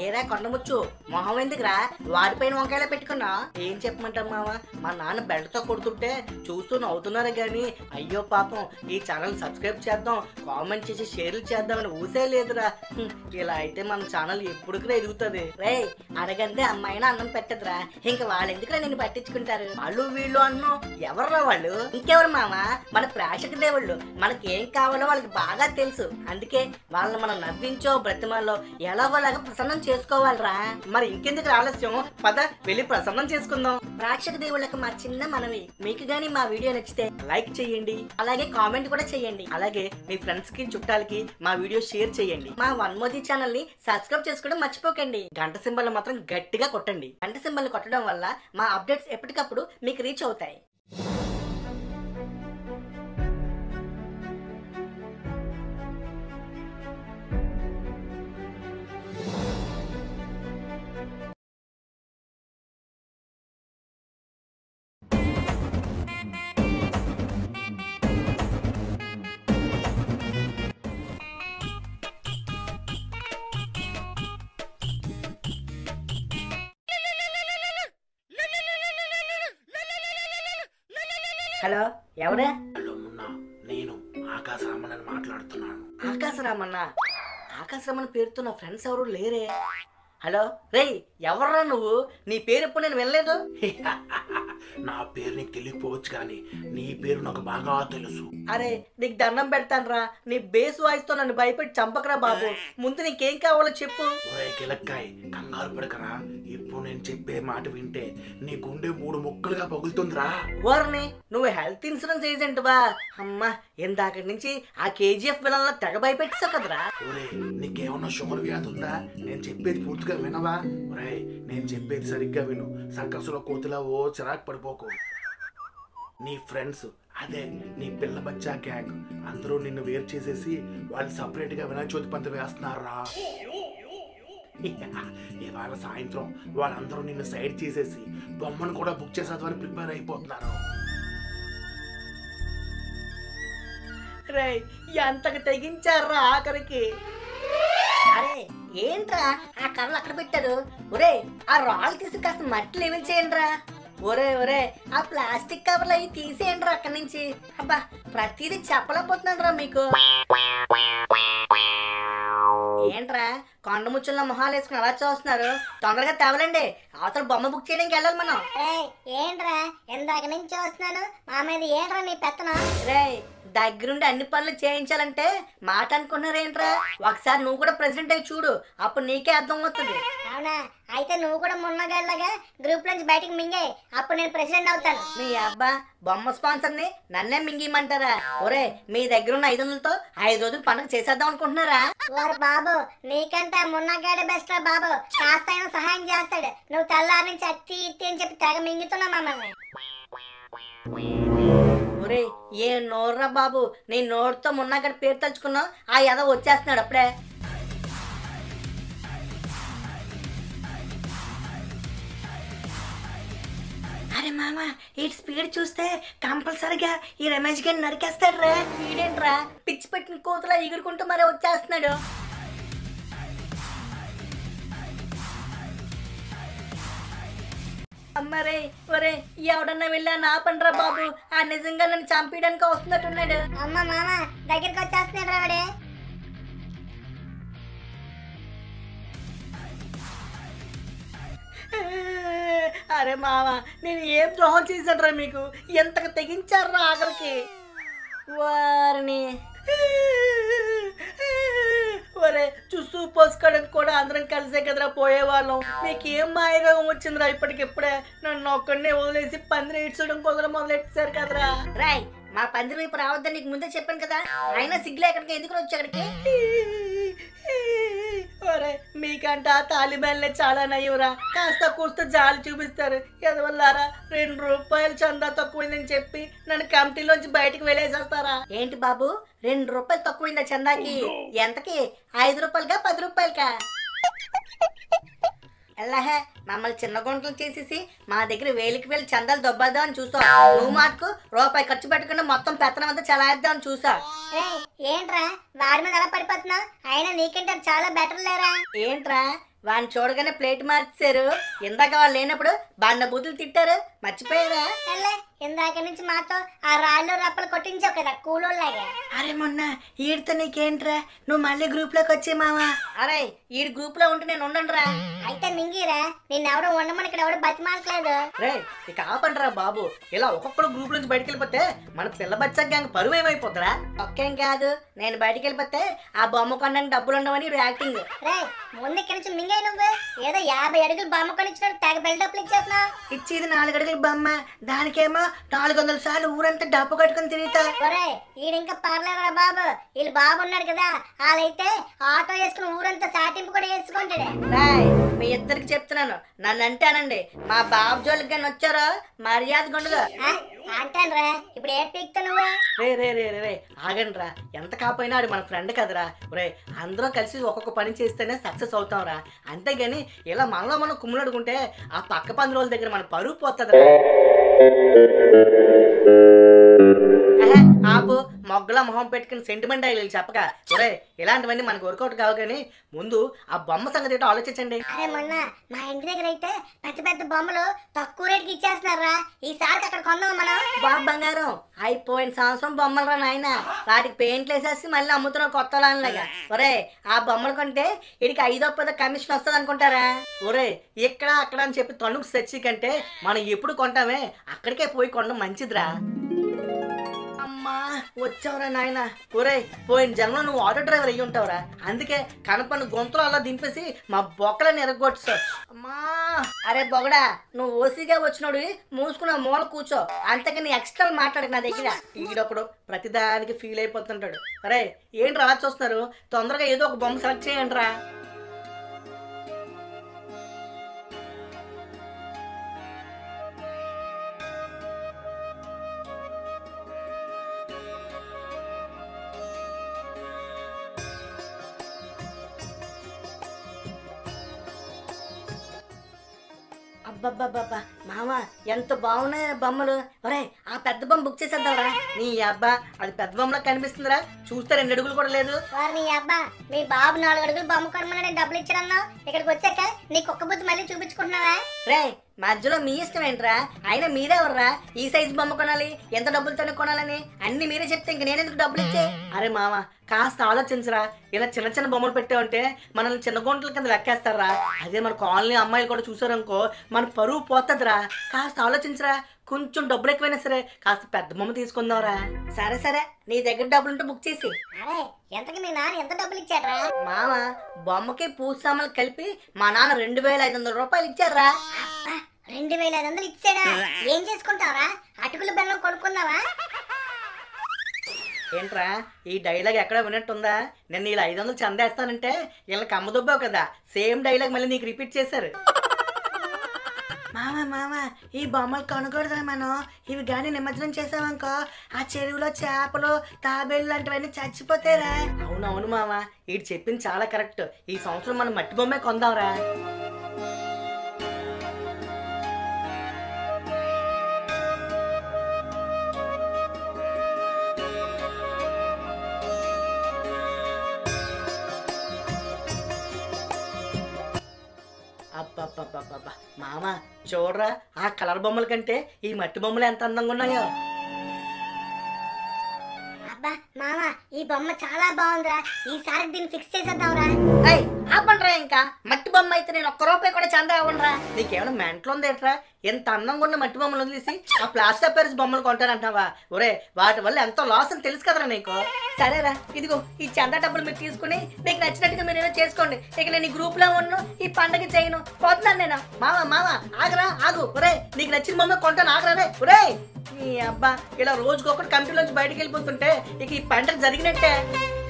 ఏరా కొండముచ్చు మొహం ఎందుకురా వాడిపైన వంకాయలా పెట్టుకున్నా ఏం చెప్పమంటాం మామ మా నాన్న బెల్ట్ తో కొడుతుంటే చూస్తూ నవ్వుతున్నారు గాని అయ్యో పాపం ఈ ఛానల్ సబ్స్క్రైబ్ చేద్దాం కామెంట్ చేసి షేర్లు చేద్దామని ఊసే లేదురా హ్మ్, ఇలా అయితే మన ఛానల్ ఎప్పుడుకి ఎదుగుతుంది రే అడగంటే అమ్మాయినా అన్నం పెట్టదురా ఇంకా వాళ్ళు ఎందుకురా నేను పట్టించుకుంటారు వాళ్ళు వీళ్ళు అన్నం ఎవర్రా వాళ్ళు ఇంకెవరు మామ మన ప్రేక్షక దేవుళ్ళు మనకి ఏం కావాలో వాళ్ళకి బాగా తెలుసు అందుకే వాళ్ళని మనం నవ్వించో బ్రతిమాలో ఎలాగోలాగా ప్రసన్నం చేసుకోవాలిరా మరి ఇంకెందుకు ఆలస్యం పద వెళ్ళి ప్రసన్నం చేసుకుందాం ప్రేక్షక దేవుళ్ళకి మా చిన్న మనవి మీకు గానీ మా వీడియో నచ్చితే లైక్ చేయండి అలాగే కామెంట్ కూడా చేయండి అలాగే మీ ఫ్రెండ్స్ కి చుట్టాలకి మా వీడియో షేర్ చేయండి మా వన్ మోదీ ఛానల్ ని సబ్స్క్రైబ్ చేసుకోవడం మర్చిపోకండి గంట సింబల్ మాత్రం గట్టిగా కొట్టండి గంట సింబల్ కొట్టడం వల్ల మా అప్డేట్స్ ఎప్పటికప్పుడు మీకు రీచ్ అవుతాయి హలో ఎవరే హలో మున్నా నేను ఆకాశరామన్ మాట్లాడుతున్నాను ఆకాశరామన్న ఆకాశరామన్ పేరుతో నా ఫ్రెండ్స్ ఎవరు లేరే హలో రేయ్ ఎవర్రా నువ్వు నీ పేరు ఎప్పుడు నేను వినలేదు నా పేరు నీకు తెలియకపోవచ్చు కానీ నీ పేరు నాకు బాగా తెలుసు అరే నీకు దండం పెడతానురా నీ బేస్ వాయిస్ తో నన్ను భయపెట్టి చంపకరా బాబు ముందు నీకేం కావాలో చెప్పు ఒరే కిలక్కాయ్ కంగారు పడకరా ఇప్పుడు నేను చెప్పే మాట వింటే నీ గుండె మూడు ముక్కలుగా పగులుతుందిరా ఓర్ని నువ్వు హెల్త్ ఇన్సూరెన్స్ ఏజెంట్ వా అమ్మా ఇందాక నుంచి ఆ కేజీఎఫ్ విలన్లో తెగ భయపెట్టావు కదరా ఒరే నీకేమన్నా షుగర్ వ్యాధి ఉందా నేను చెప్పేది పూర్తిగా వినవా ఒరే నేను చెప్పేది సరిగ్గా విను సర్కస్లో కోతిలా ఓ చిరాకు పడిపోకు నీ ఫ్రెండ్స్ అదే నీ పిల్ల బచ్చా గ్యాంగ్ అందరూ నిన్ను వేరు చేసేసి వాళ్ళు సపరేట్ గా వినాయక చవితి పంతులు వేస్తున్నారా ఇవాళ సాయంత్రం వాళ్ళందరూ నిన్ను సైడ్ చేసేసి బొమ్మను కూడా బుక్ చేసేదని ప్రిపేర్ అయిపోతున్నారు రే ఎంతకు తెగించారా ఆఖరికి అరే ఏంట్రా ఆ కర్రలు అక్కడ పెట్టారు ఒరే ఆ రాళ్ళు తీసి కాస్త మట్టి లెవెల్ చేయండిరా ఒరే ఒరే ఆ ప్లాస్టిక్ కవర్లు అవి తీసేయండిరా అక్కడి నుంచి అబ్బా ప్రతిదీ చెప్పలేకపోతున్నాను రా మీకు ఏంట్రా కొండ ముచ్చుల్లో మొహాలు వేసుకుని అలా చూస్తున్నారు తొందరగా తేవలండి అవతల బొమ్మ బుక్ చేయడానికి వెళ్ళాలి మనం ఏయ్, ఏంట్రా ఇందాక నుంచి చూస్తున్నాను మా మీద ఏంట్రా నీ పెత్తనం రే దగ్గరుండి అన్ని పనులు చేయించాలంటే మాట అనుకున్నారేంట్రా ఒకసారి నువ్వు కూడా ప్రెసిడెంట్ అయి చూడు అప్పుడు నీకే అర్థం అవుతుంది అవునా అయితే నువ్వు కూడా మున్నగాళ్ళగా గ్రూప్ నుంచి బయటికి మింగే అప్పుడు నేను ప్రెసిడెంట్ అవుతాను మీ అబ్బా బొమ్మ స్పాన్సర్ ని నన్నే మింగిమంటారా ఒరే మీ దగ్గర ఉన్న ఐదు వందలతో ఐదు రోజులు పండుగ చేసేద్దాం అనుకుంటున్నారా ఓరు బాబు నీకంటే మున్నగాడే బెస్ట్ రా బాబు కాస్త అయినా సహాయం చేస్తాడు నువ్వు తెల్లారి నుంచి అత్తి ఇత్తి అని చెప్పి తెగ మింగుతున్నా మమ్మల్ని ఒరే ఏ నోర్రా బాబు నీ నోరుతో మున్నగడ పేరు తలుచుకున్నావు ఆ ఎద వచ్చేస్తున్నాడు అప్పుడే అరే మామ ఈ స్పీడ్ చూస్తే కంపల్సరిగా ఈ రమేష్ గారిని నరికేస్తాడు రా వీడేంట్రా పిచ్చి పెట్టిన కోతలా ఎగురుకుంటూ మరీ వచ్చేస్తున్నాడు అమ్మరే ఒరే ఎవడన్నా వెళ్ళా నా పనిరా బాబు ఆ నిజంగా నన్ను చంపేయడానికి వస్తున్నట్టున్నాడు అమ్మ మామ దగ్గరికి వచ్చేస్తున్నాడు రావడే అరే మామ నేను ఏం ద్రోహం చేశానురా మీకు ఎంతకు తెగించారా ఆఖరికి వారిని ఒరే చూస్తూ పోసుకోవడానికి కూడా అందరం కలిసే కదరా పోయేవాళ్ళం మీకు ఏం మాయరోగం వచ్చిందిరా ఇప్పటికిప్పుడే నన్ను ఒక్కడినే వదిలేసి పందిరి ఇడ్చడం కుదర మొదలెట్టారు కదరా రాయ్ మా పందిరి వైపు రావద్దని నీకు ముందే చెప్పాను కదా అయినా సిగ్గులు ఎక్కడికి ఎందుకు వచ్చి అక్కడికి ఒరే మీకంట తాలిబాన్లే చాలా నయ్యవరా కాస్త కూస్త జాలి చూపిస్తారు ఎదవల్లారా రెండు రూపాయలు చందా తక్కువైందని చెప్పి నన్ను కమిటీలోంచి బయటికి వెళ్ళేసేస్తారా ఏంటి బాబు రెండు రూపాయలు తక్కువైందా చందాకి ఎంతకి ఐదు రూపాయలుగా పది రూపాయలకా ఎల్లహే మమ్మల్ని చిన్న గుంటలు చేసేసి మా దగ్గర వేలికి వేలు చందాలు దొబ్బేద్దాం అని చూసా నువ్వు మాటకు రూపాయి ఖర్చు పెట్టకుండా మొత్తం పెత్తనం అంతా చలాయిద్దాం అని చూసా ఏయ్, ఏంట్రా వాడి మీద ఎలా పడిపోతున్నావు అయినా నీకంటే అది చాలా బెటర్ లేరా ఏంట్రా వాడిని చూడగానే ప్లేట్ మార్చారు ఇందాక వాళ్ళు లేనప్పుడు బండ బూతులు తిట్టారు మర్చిపోయారా ఎల్లే ఇందాక నుంచి మాతో ఆ రాళ్ళు రప్పలు కొట్టించావు కదా కూలోళ్ళగా అరే మొన్న ఈడితో నీకేంట్రా నువ్వు మళ్ళీ గ్రూప్ లోకి వచ్చే మావా అరే ఈ గ్రూప్ లో ఉంటే నేను ఉండనురా అయితే మింగిరా నిన్నెవడో ఉండమని ఇక్కడ ఎవడు బతిమాలట్లేదు రే ఇక ఆపండిరా బాబు ఇలా ఒక్కొక్కడు గ్రూప్ నుంచి బయటికి వెళ్ళిపోతే మన పిల్ల బచ్చా గ్యాంగ్ పరువు ఏమైపోతురా ఒక్కేం కాదు నేను బయటికి వెళ్ళిపోతే ఆ బొమ్మ కొనడానికి డబ్బులు ఉండవని ఈడు యాక్టింగ్ రే ముందు ఇక్కడి నుంచి మింగాయి నువ్వు ఏదో యాభై అడుగులు బొమ్మ కొనిచ్చినట్టు తెగ బిల్డప్లు ఇచ్చేస్తున్నావు ఇచ్చేది నాలుగు అడుగుల బొమ్మ దానికేమో నాలుగు వందల సార్లు ఊరంతా డబ్బు కట్టుకుని తిరుగుతా ఒరే ఈడింకా పర్లేదురా బాబు వీళ్ళు బాబు ఉన్నాడు కదా వాళ్ళైతే ఆటో వేసుకుని ఊరంతా సాటింపు కూడా వేసుకుంటాడే రాయ్ మీ ఇద్దరికి చెప్తున్నాను నన్ను అంటానండి మా బాబు జోలికి కానీ వచ్చారో మర్యాద ఉండదు అంటానురా ఇప్పుడు ఏ పీక్తా నువ్వు రే రే రే రే రే ఆగండి రా ఎంత కాపోయినా ఆడు మన ఫ్రెండ్ కదరా రే అందరం కలిసి ఒక్కొక్క పని చేస్తేనే సక్సెస్ అవుతాం రా అంతేగాని ఇలా మనలో మనం కుమ్ములడుకుంటే ఆ పక్క పందుల దగ్గర మన పరువు పోతుంది ఆపు మొగ్గల మొహం పెట్టుకుని సెంటిమెంట్ అయ్యి చెప్పక ఒరే ఇలాంటివన్నీ మనకు వర్కౌట్ కావు కానీ ముందు ఆ బొమ్మ సంగతి ఏంటో ఆలోచించండి అరే మొన్న మా ఇంటి దగ్గర అయితే పెద్ద పెద్ద బొమ్మలు తక్కువ రేటుకి ఇచ్చేస్తున్నారా ఈసారికి అక్కడ కొందాం మనం బాబు బంగారం అయిపోయిన సంవత్సరం బొమ్మలు రా నాయన వాటికి పెయింట్లు వేసేసి మళ్ళీ అమ్ముతున్నావు కొత్త లాగా ఒరే ఆ బొమ్మలు కొంటే వీడికి ఐదో పదో కమిషన్ వస్తుంది అనుకుంటారా ఒరే ఇక్కడ అక్కడ అని చెప్పి తణుకు తెచ్చి కంటే మనం ఎప్పుడు కొంటామే అక్కడికే పోయి కొనడం మంచిదిరా అమ్మా వచ్చావురా నాయన ఒరే పోయిన జన్మలో నువ్వు ఆటో డ్రైవర్ అయ్యి ఉంటావురా అందుకే కనపని గొంతులు అలా దింపేసి మా బొక్కలని ఎరగొట్టు అమ్మా అరే బొగడా నువ్వు ఓసీగా వచ్చినోడు మూసుకున్న మూల కూర్చో అంతకని ఎక్స్ట్రా మాట్లాడక నా దగ్గర ఈడొకడు ప్రతిదానికి ఫీల్ అయిపోతుంటాడు అరే ఏంటి అలా చూస్తున్నారు తొందరగా ఏదో ఒక బొమ్మ సెలెక్ట్ చేయండి రా అబ్బబ్బబ్బబ్బా మామ ఎంత బాగున్నాయి బొమ్మలు ఒరే ఆ పెద్ద బొమ్మ బుక్ చేసేద్దాంరా నీ అబ్బా అది పెద్ద బొమ్మలా కనిపిస్తుందిరా చూస్తే రెండు అడుగులు కూడా లేదు వారు నీ అబ్బా మీ బాబు నాలుగు అడుగులు బొమ్మ కొనమని డబ్బులు ఇచ్చాడన్నావు ఇక్కడికి వచ్చాక నీ కుక్క బుద్ధి మళ్ళీ చూపించుకుంటున్నావా రే మధ్యలో మీ ఇష్టం ఏంట్రా అయినా మీరే ఎవర్రా ఈ సైజ్ బొమ్మ కొనాలి ఎంత డబ్బులతోనే కొనాలని అన్ని మీరే చెప్తే ఇంక నేనెందుకు డబ్బులు ఇచ్చే అరే మామ కాస్త ఆలోచించరా ఇలా చిన్న చిన్న బొమ్మలు పెట్టామంటే మనల్ని చిన్న గుంటల కింద లెక్కేస్తారా అదే మన కాలనీ అమ్మాయిలు కూడా చూసారనుకో మన పరువు పోతుందిరా కాస్త ఆలోచించరా కొంచెం డబ్బులు ఎక్కువైనా సరే కాస్త పెద్ద బొమ్మ తీసుకుందాంరా సరే సరే నీ దగ్గర డబ్బులు ఉంటే బుక్ చేసి అరే ఎంతకి మీ నాన్న ఎంత డబ్బులు ఇచ్చాడ్రా మామ బొమ్మకి పూజ సామాన్లు కలిపి మా నాన్న రెండు వేల ఐదు వందల రూపాయలు ఇచ్చారా అబ్బా, రెండు వేల ఐదు వందలు ఇచ్చాడా ఏం చేసుకుంటావరా అటుకులు బెల్లం కొనుక్కుందావా ఏంట్రా ఈ డైలాగ్ ఎక్కడ విన్నట్టుందా నేను ఇలా ఐదు వందలు చందేస్తానంటే వీళ్ళకి అమ్మదుబ్బావు కదా సేమ్ డైలాగ్ మళ్ళీ నీకు రిపీట్ చేశారు మామ మామ ఈ బొమ్మలు కొనకూడదా మనం ఇవి కానీ నిమజ్జనం చేసామనుకో ఆ చెరువులో చేపలు తాబేలు లాంటివన్నీ చచ్చిపోతారా అవునవును మామ వీడు చెప్పింది చాలా కరెక్ట్ ఈ సంవత్సరం మనం మట్టి బొమ్మే కొందాంరా అబ్బబ్బబ్బబ్బబ్బ మామ చూడరా ఆ కలర్ బొమ్మల కంటే ఈ మట్టి బొమ్మలు ఎంత అందంగా ఉన్నాయో అబ్బా మామ ఈ బొమ్మ చాలా బాగుందిరా ఈసారి దీన్ని ఫిక్స్ చేసేద్దాంరా ఏయ్ ఆపండ్రా ఇంకా మట్టి బొమ్మ అయితే నేను ఒక్క రూపాయి కూడా చందా ఇవ్వనురా నీకేమైనా మెంట్లో ఉందేట్రా ఎంత అందంగా ఉన్న మట్టి బొమ్మలు వదిలేసి ఆ ప్లాస్టర్ పెరిస్ బొమ్మలు కొంటానంటావా ఒరే వాటి వల్ల ఎంతో లాస్ అని తెలుసు కదరా నీకు సరేరా ఇదిగో ఈ చందా డబ్బులు మీరు తీసుకుని మీకు నచ్చినట్టుగా మీరు ఏదో చేసుకోండి ఇక నేను ఈ గ్రూప్ లో ఉన్ను ఈ పండగ చేయను పోతున్నాను నేను మామ మామ ఆగరా ఆగు ఒరే నీకు నచ్చిన బొమ్మ కొంటాను ఆగరా రే ఒరే నీ అబ్బా ఇలా రోజుకొకటి కంపెనీలోంచి బయటికి వెళ్ళిపోతుంటే ఇక ఈ పండగ జరిగినట్టే